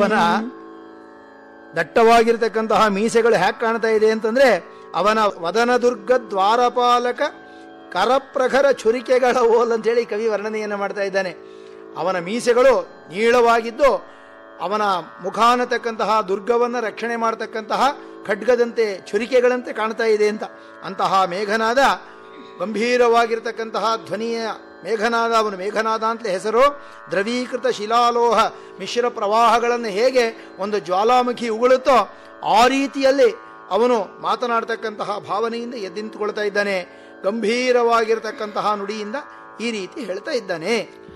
ಅವನ ದಟ್ಟವಾಗಿರ್ತಕ್ಕಂತಹ ಮೀಸೆಗಳು ಹ್ಯಾಕ್ ಕಾಣ್ತಾ ಇದೆ ಅಂತಂದ್ರೆ ಅವನ ವದನ ದುರ್ಗ ದ್ವಾರಪಾಲಕ ಕರಪ್ರಖರ ಚುರಿಕೆಗಳ ಓಲ್ ಅಂತೇಳಿ ಕವಿ ವರ್ಣನೆಯನ್ನು ಮಾಡ್ತಾ ಇದ್ದಾನೆ ಅವನ ಮೀಸೆಗಳು ನೀಳವಾಗಿದ್ದು ಅವನ ಮುಖ ಅನ್ನತಕ್ಕಂತಹ ದುರ್ಗವನ್ನು ರಕ್ಷಣೆ ಮಾಡತಕ್ಕಂತಹ ಖಡ್ಗದಂತೆ ಚುರಿಕೆಗಳಂತೆ ಕಾಣ್ತಾ ಇದೆ ಅಂತ ಅಂತಹ ಮೇಘನಾದ ಗಂಭೀರವಾಗಿರ್ತಕ್ಕಂತಹ ಧ್ವನಿಯ ಮೇಘನಾದ ಅವನು ಮೇಘನಾದ ಅಂತಲೇ ಹೆಸರು ದ್ರವೀಕೃತ ಶಿಲಾಲೋಹ ಮಿಶ್ರ ಪ್ರವಾಹಗಳನ್ನು ಹೇಗೆ ಒಂದು ಜ್ವಾಲಾಮುಖಿ ಉಗುಳುತ್ತೋ ಆ ರೀತಿಯಲ್ಲಿ ಅವನು ಮಾತನಾಡ್ತಕ್ಕಂತಹ ಭಾವನೆಯಿಂದ ಎದ್ದಿಂತುಕೊಳ್ತಾ ಇದ್ದಾನೆ ಗಂಭೀರವಾಗಿರ್ತಕ್ಕಂತಹ ನುಡಿಯಿಂದ ಈ ರೀತಿ ಹೇಳ್ತಾ ಇದ್ದಾನೆ